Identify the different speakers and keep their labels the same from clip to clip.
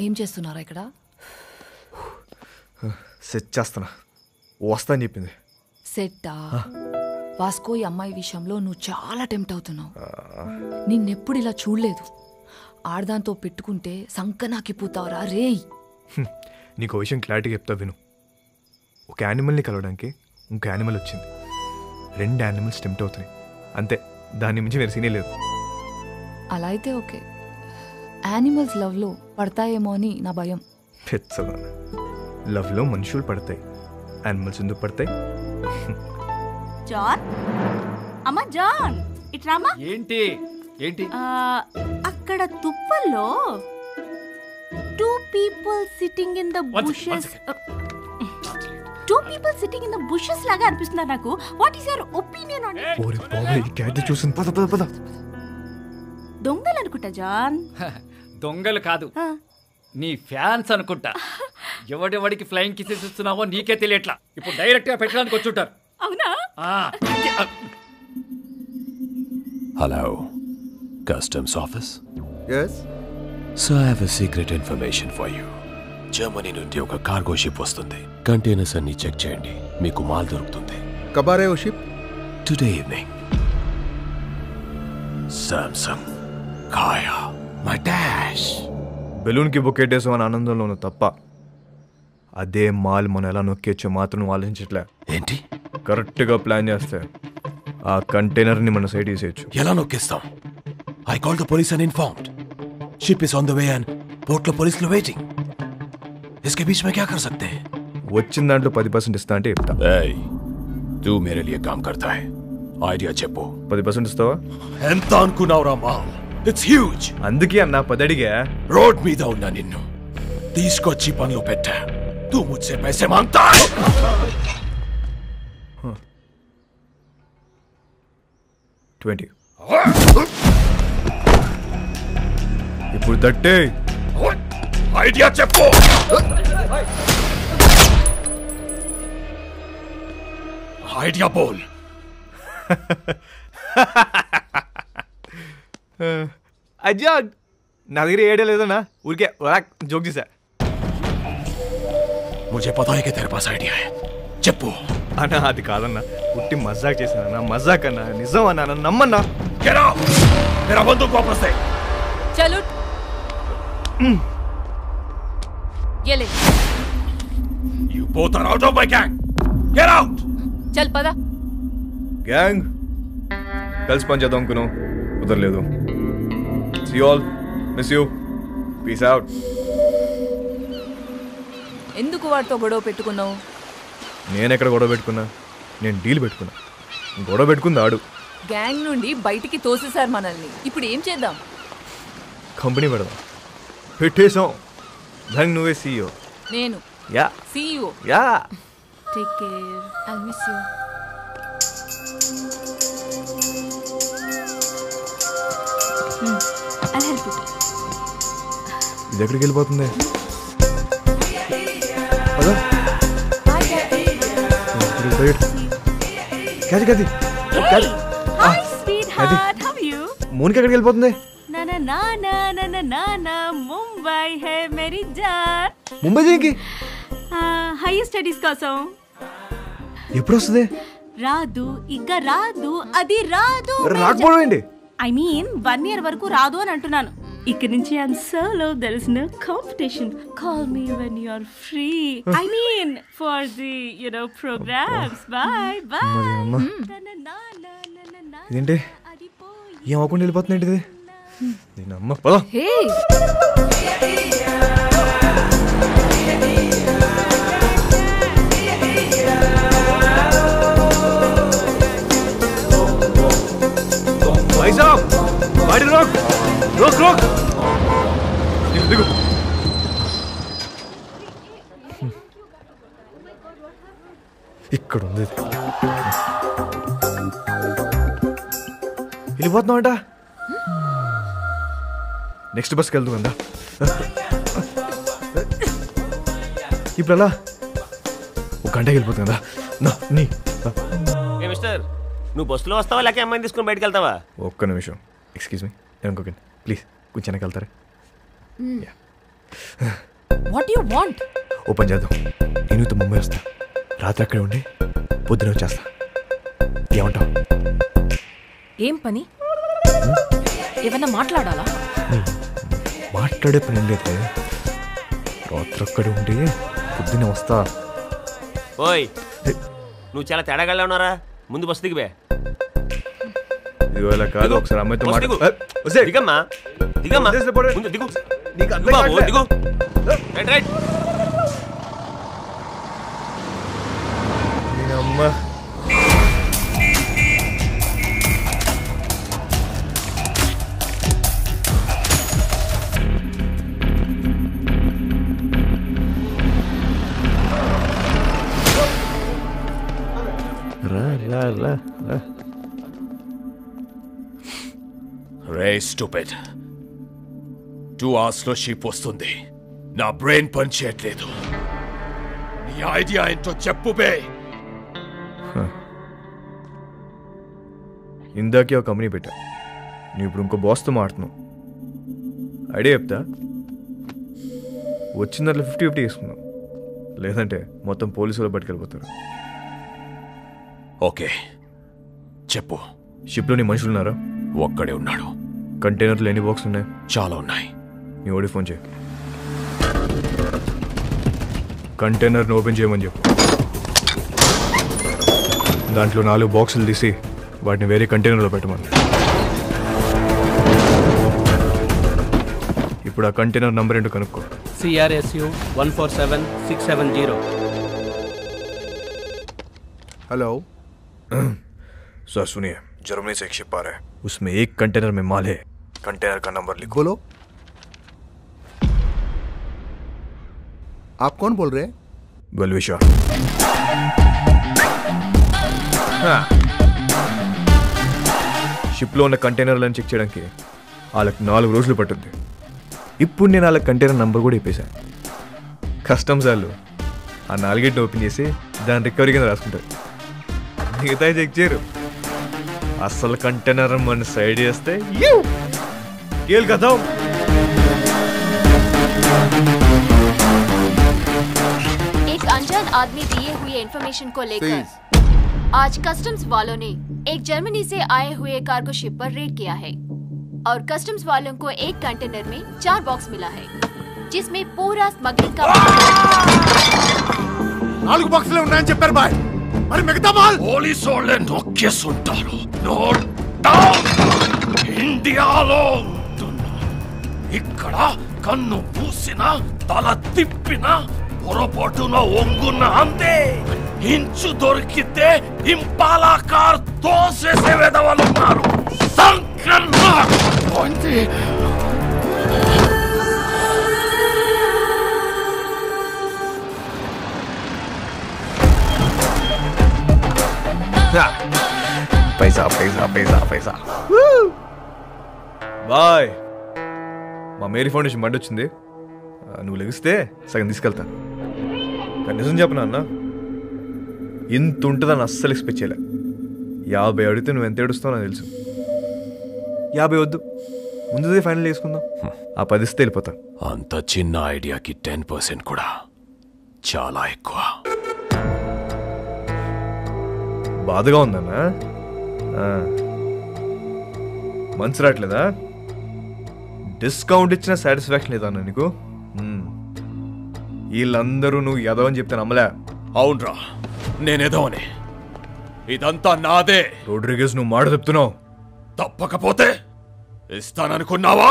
Speaker 1: ఏం చేస్తున్నారా ఇక్కడ
Speaker 2: సెట్ చేస్తున్నా వస్తా అని చెప్పింది
Speaker 1: సెట్టా వాస్కో ఈ అమ్మాయి విషయంలో నువ్వు చాలా టెంప్ట్ అవుతున్నావు నిన్నెప్పుడు ఇలా చూడలేదు ఆడదాంతో పెట్టుకుంటే సంకనాకిపోతావురా రేయ్
Speaker 2: హ్మ్. నీకు విషయం క్లారిటీగా చెప్తా విను ఒక యానిమల్ని కలవడానికి ఇంకో యానిమల్ వచ్చింది రెండు యానిమల్స్ టెంప్ట్ అవుతున్నాయి అంతే దాని మించి వేరే సీనే లేదు
Speaker 1: అలా అయితే ఓకే యానిమల్స్ లవ్లో పడతాయేమో అని నా భయం
Speaker 2: పెచ్చదా లవ్లో మనుషులు పడతాయి యానిమల్స్ ఎందుకు పడతాయి
Speaker 3: జాన్ అమ్మా జాన్ ఇట్రామా
Speaker 4: ఏంటి ఏంటి
Speaker 3: ఆ, అక్కడ తుప్పల్లో two people sitting in the
Speaker 4: One second, one
Speaker 3: bushes two people sitting in the bushes లాగా అనిపిస్తున్నారు నాకు what is your opinion on
Speaker 2: ఓరే బాబాయ్ ఈ క్యాట్ చూసింది పద పద పద
Speaker 3: దొంగలు అనుకుంటా జాన్
Speaker 4: దొంగలు కాదు
Speaker 3: ఆ,
Speaker 4: నీ ఫ్యాన్స్ అనుకుంటా ఎవడెవడికి ఫ్లయింగ్ కిసెస్ ఇస్తున్నావో నీకే తెలియట్లా ఇప్పుడు డైరెక్ట్ గా పెట్టడానికి వచ్చుంటారు
Speaker 3: అవునా
Speaker 4: ఆ,
Speaker 5: Hello, Customs Office.
Speaker 6: Yes
Speaker 5: So I have a secret information for you. Germany నుండి ఒక కార్గో షిప్ వస్తుంది కంటైనర్స్ అన్ని చెక్ చేయండి మీకు మాల్ దొరుకుతుంది
Speaker 6: కబారే ఓ షిప్
Speaker 5: టుడే ఈవినింగ్ సామ్సంగ్ కాయా మై డాష్
Speaker 2: బెలూన్కి బొక్కెట్టేసాం అని ఆనందంలో ఉన్న తప్ప అదే మాల్ మనం ఎలా నొక్కేచ్చో మాత్రం నువ్వు ఆలోచించట్లే
Speaker 5: ఏంటి
Speaker 2: కరెక్ట్గా ప్లాన్ చేస్తే ఆ కంటైనర్ని మన సైడ్ తీసేయచ్చు
Speaker 5: ఎలా నొక్కేస్తాం I call the police and informed ship is on the way and port లో పోలీసులు వెయిటింగ్ इसके बीच में क्या कर सकते हैं
Speaker 2: వచ్చిన దాంట్లో పది పర్సెంట్ ఇస్తా అంటే చెప్తా
Speaker 5: Hey, तू मेरे लिए काम करता है ఐడియా చెప్పు
Speaker 2: పది పర్సెంట్ ఇస్తావా
Speaker 5: ఎంత అనుకున్నావురా మాల్ ఇట్స్ హ్యూజ్
Speaker 2: అందుకే అన్న పది అడిగా
Speaker 5: రోడ్ మీద ఉన్న నిన్ను తీసుకొచ్చి పనిలో పెట్టా తూ ముచ్చే పైసే మాంగతా है?
Speaker 2: ట్వంటీ ఇప్పుడు తట్టే
Speaker 5: ఐడియా చెప్పు ఐడియా బోల్
Speaker 2: అజ్జా నా దగ్గర ఏడే లేదన్నా ఊరికే జోక్ చేశా
Speaker 5: मुझे पता है कि तेरे पास आइडिया है చెప్పు
Speaker 2: అన్నా అది కాదన్నా పుట్టి మజాక్ చేశానన్నా మజాక్ అన్నా నిజం అన్నా నన్ను నమ్మన్నా
Speaker 5: Get out! मेरा बंदूक वापस दे
Speaker 1: చలో ये ले
Speaker 5: You both are out of my gang! Get out!
Speaker 1: చల్ పదా
Speaker 2: గ్యాంగ్ కలిసి పని చేద్దాం అనుకున్నాం కుదరలేదు see all miss you peace out
Speaker 1: ఎందుకు వాడితో గొడవ పెట్టుకున్నావు
Speaker 2: నేను ఎక్కడ గొడవ పెట్టుకున్నా నేను డీల్ పెట్టుకున్నా గొడవ పెట్టుకుంది ఆడు
Speaker 1: గ్యాంగ్ నుండి బయటికి తోసేశారు మనల్ని ఇప్పుడు ఏం చేద్దాం
Speaker 2: కంపెనీ పెడదాం పెట్టేశాం దానికి నువ్వే సీఈఓ
Speaker 1: నేను
Speaker 2: yeah
Speaker 1: CEO
Speaker 2: yeah
Speaker 3: take care
Speaker 1: I miss you
Speaker 3: I help you
Speaker 2: ఇది ఎక్కడికి వెళ్ళిపోతుంది పద. ఇప్పుడు బయట. కాదు కాదు కాదు.
Speaker 3: హాయ్ స్వీట్
Speaker 2: అది.
Speaker 3: హార్ట్ హౌ యు
Speaker 2: మోనికి ఎక్కడికి వెళ్ళిపోతుంది
Speaker 3: నా నా నా నా నా నా నా నా ముంబై హే మేరీ జాన్
Speaker 2: ముంబై దేనికి
Speaker 3: హైయర్ స్టడీస్ కోసం
Speaker 2: ఎప్పుడు వస్తుంది
Speaker 3: రాదు ఇంకా రాదు అది రాదు
Speaker 2: రాకపోవడం ఏంటి
Speaker 3: ఐ మీన్ వన్ ఇయర్ వరకు రాదు అని అంటున్నాను ఇక్కడ నుంచి I'm solo there is no competition call me when you are free I mean for the you know programmes bye bye
Speaker 2: మరి అమ్మ ఇదేంటి ఏం అవ్వకుండా వెళ్ళిపోతుంది ఏంటిది నేను అమ్మ పద
Speaker 1: హే
Speaker 2: भाई साहब गाड़ी रोक रोक रोक దిగు దిగు ఇక్కడ ఉంది ఇది. వెళ్ళిపోతున్నావంట నెక్స్ట్ బస్కి వెళ్తూ అందా ఇప్పుడు ఎలా ఒక గంటకి వెళ్ళిపోతుంది కదా నా నీ నా.
Speaker 7: ఏ మిస్టర్ నువ్వు బస్సులో వస్తావా లేక అమ్మాయిని తీసుకుని బయటకు వెళ్తావా
Speaker 2: ఒక్క నిమిషం ఎక్స్క్యూజ్ మీ నేను ఇంకొక ప్లీజ్ కొంచెం వెనక్కి వెళ్తారా
Speaker 8: వాట్ యు వాంట్
Speaker 2: ఓ పని చేద్దాం నేను నీతో ముంబై వస్తా రాత్రి అక్కడే ఉండి పొద్దున వచ్చేస్తా ఏమంటావు
Speaker 8: ఏం పని ఏమన్నా మాట్లాడాలా
Speaker 2: మాట్లాడే పని ఏం లేదు రాత్రి అక్కడే ఉండి పొద్దున్నే వస్తా
Speaker 7: ఓయ్ నువ్వు చాలా తేడాగా ఉన్నారా ముందు బస్సు దిగివే
Speaker 2: ఇవాళ కాదు ఒకసారి అమ్మాయితో
Speaker 7: బస్ దిగు.
Speaker 2: మాట్లాడు
Speaker 7: దిగమ్మా దిగమ్మా
Speaker 2: వదిలేసి పోరే.
Speaker 7: ముందు దిగు
Speaker 2: నీకు
Speaker 7: దిగు బాబు
Speaker 2: అర్థం
Speaker 7: దిగు రైట్ రైట్
Speaker 2: అమ్మా రా రా రా రా
Speaker 5: రే స్టూపిడ్ టూ అవర్స్లో షిప్ వస్తుంది నా బ్రెయిన్ పని చేయట్లేదు నీ ఐడియా ఏంటో చెప్పు బే
Speaker 2: ఇందాకే ఒక కంపెనీ పెట్టా నువ్వు ఇప్పుడు ఇంకో బాస్తో మాడుతున్నావు ఐడియా చెప్తా వచ్చిన దాంట్లో ఫిఫ్టీ ఫిఫ్టీ తీసుకుందాం లేదంటే మొత్తం పోలీసులు పట్టుకెళ్ళిపోతారు
Speaker 5: ఓకే చెప్పు
Speaker 2: షిప్లో నీ మనుషులు ఉన్నారా
Speaker 5: ఒక్కడే ఉన్నాడు
Speaker 2: కంటైనర్లు ఎన్ని బాక్స్ ఉన్నాయి
Speaker 5: చాలా ఉన్నాయి
Speaker 2: నీ ఓడి ఫోన్ చేయి కంటైనర్ని ఓపెన్ చేయమని చెప్పు దాంట్లో నాలుగు బాక్సులు తీసి వాటిని వేరే కంటైనర్లో పెట్టమని ఇప్పుడు ఆ కంటైనర్ నంబర్ ఏంటో కనుక్కో
Speaker 9: CRSU 147670.
Speaker 6: हेलो
Speaker 2: सर सुनिए जर्मनी से एक शिप आ रहा है उसमें एक कंटेनर में माल है कंटेनर का नंबर लिखो
Speaker 6: बोलो आप कौन बोल रहे हैं
Speaker 2: बलविशा షిప్లో ఉన్న కంటైనర్లను చెక్ చేయడానికి వాళ్ళకి నాలుగు రోజులు పట్టుద్ది ఇప్పుడు నేను వాళ్ళ కంటైనర్ నంబర్ కూడా ఇప్పేశాను కస్టమ్స్ వాళ్ళు ఆ నాలుగేటిని ఓపెన్ చేసి దాని రికవరీ కింద రాసుకుంటారు మిగతా చెక్ చేయరు అసలు కంటైనర్ మన సైడ్ చేస్తే కేల్ కదా
Speaker 10: एक अनजान आदमी दिए हुए इन्फॉर्मेशन को लेकर आज कस्टम्स वालों ने एक जर्मनी से आए हुए कार्गो शिप पर रेड किया है और कस्टम्स वालों को एक कंटेनर में चार बॉक्स मिला है जिसमें पूरा स्मगलिंग का
Speaker 5: నాలుగు బాక్సులే ఉన్నాయని చెప్పారు బాయ్ మరి మిగతా మాల్ పోలీసు వాళ్ళే నొక్కేసుంటారు నో డౌట్ ఇండియాలో ఉంటున్నా ఇక్కడ కన్ను పూసిన తల తిప్పిన పొరపాటున ఒంగున్న అంతే ఇంచు దొరికితే ఇంపాలా కార్ తోసేసే వెదవలు ఉన్నారు సంకన్న పోయింది
Speaker 2: పైసా పైసా పైసా పైసా బాయ్ మా మేరీ ఫౌండేషన్ బండి వచ్చింది ఆ, నువ్వు లెగిస్తే సగం తీసుకెళ్తా కానీ నిజం చెప్పనా అన్న ఇంత ఉంటుందని అస్సలు ఎక్స్పెక్ట్ చేయలే యాభై అడిగితే నువ్వు ఎంత ఏడుస్తావు నాకు తెలుసు యాభై వద్దు ముందుదే ఫైనల్ చేసుకుందాం ఆ పదిస్తే వెళ్ళిపోతా
Speaker 5: అంత చిన్న ఐడియాకి టెన్ పర్సెంట్ కూడా చాలా ఎక్కువ
Speaker 2: బాధగా ఉందన్నా ఆ. మనసు రావట్లేదా డిస్కౌంట్ ఇచ్చిన సాటిస్ఫాక్షన్ లేదా అన్న నీకు మ్మ్. వీళ్ళందరూ నువ్వు ఎదవని చెప్తే నమ్మలే
Speaker 5: అవునరా నేనేదోనే ఇదంతా నాదే
Speaker 2: రోడ్రిగేస్ నువ్వు మాట చెప్తున్నావు
Speaker 5: తప్పకపోతే ఇస్తాననుకున్నావా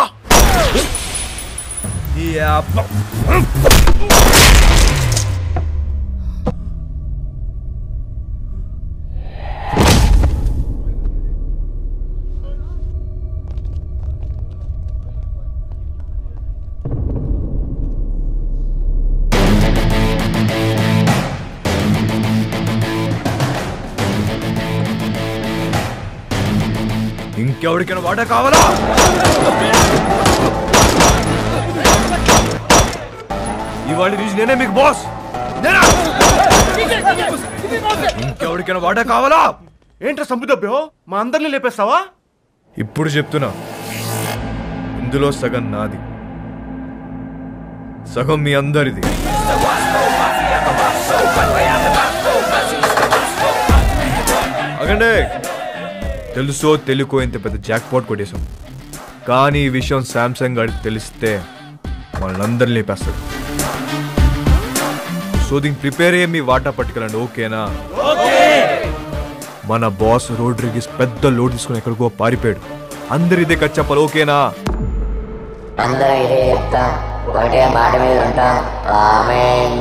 Speaker 2: ఇంకెవరికైనా వాటా కావాలా ఇవాళ నుంచి నేనే మీకు బాస్ నేనా ఇంకెవరికైనా వాటా కావాలా
Speaker 11: ఏంట్రా సంపుదబ్బో మా అందరిని లేపేస్తావా
Speaker 2: ఇప్పుడు చెప్తున్నా ఇందులో సగం నాది సగం మీ అందరిది అగండే తెలుసో తెలుకో ఇంత పెద్ద జాక్ పాట్ కొట్టేశాం కానీ ఈ విషయం శాంసంగ్ గారికి తెలిస్తే వాళ్ళందరినీ లేపేస్తాడు సో దీనికి ప్రిపేర్ అయ్యే మీ వాటా పట్టుకెళ్ళండి ఓకేనా మన బాస్ రోడ్రిగిస్ పెద్ద లోడ్ తీసుకుని ఎక్కడికో పారిపోయాడు అందరు ఇదే కట్ చెప్పాలి ఓకేనా
Speaker 12: అందరం ఇదే చెప్తాం ఒకటే మాట మీద ఉంటాం ఆమేన్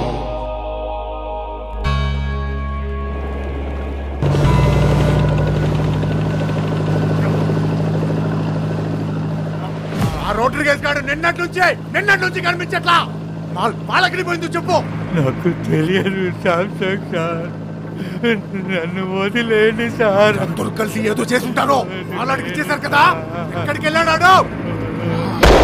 Speaker 11: ఆ రోటరీ గేస్ గాడు నిన్నటి నుంచే నిన్నటి నుంచి కనిపించట్లా వాళ్ళ వాళ్ళకి పోయిందో చెప్పు
Speaker 13: నాకు తెలియదు సామ్సంగ్ సార్ నన్ను వదిలేండి సార్
Speaker 11: అందరూ కలిసి ఏదో చేసి ఉంటారు వాళ్ళకి ఇచ్చేశారు కదా ఎక్కడికి వెళ్ళాడు